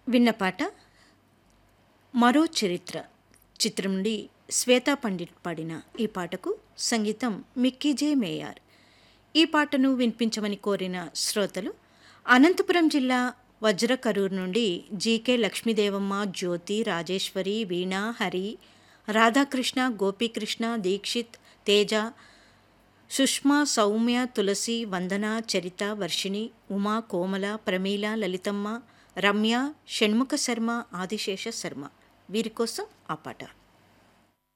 విన్న పాట మరో చరిత్ర చిత్రం నుండి శ్వేతా పండిట్ పాడిన ఈ పాటకు సంగీతం మిక్కీ జే మేయార్ ఈ పాటను వినిపించమని కోరిన శ్రోతలు అనంతపురం జిల్లా వజ్రకరూర్ నుండి జీకే లక్ష్మీదేవమ్మ జ్యోతి రాజేశ్వరి వీణ హరి రాధాకృష్ణ గోపీకృష్ణ దీక్షిత్ తేజ సుష్మా సౌమ్య తులసి వందన చరిత వర్షిణి ఉమా కోమల ప్రమీల లలితమ్మ రమ్య షణ్ముఖ శర్మ ఆదిశేష శర్మ వీరి కోసం ఆ పాట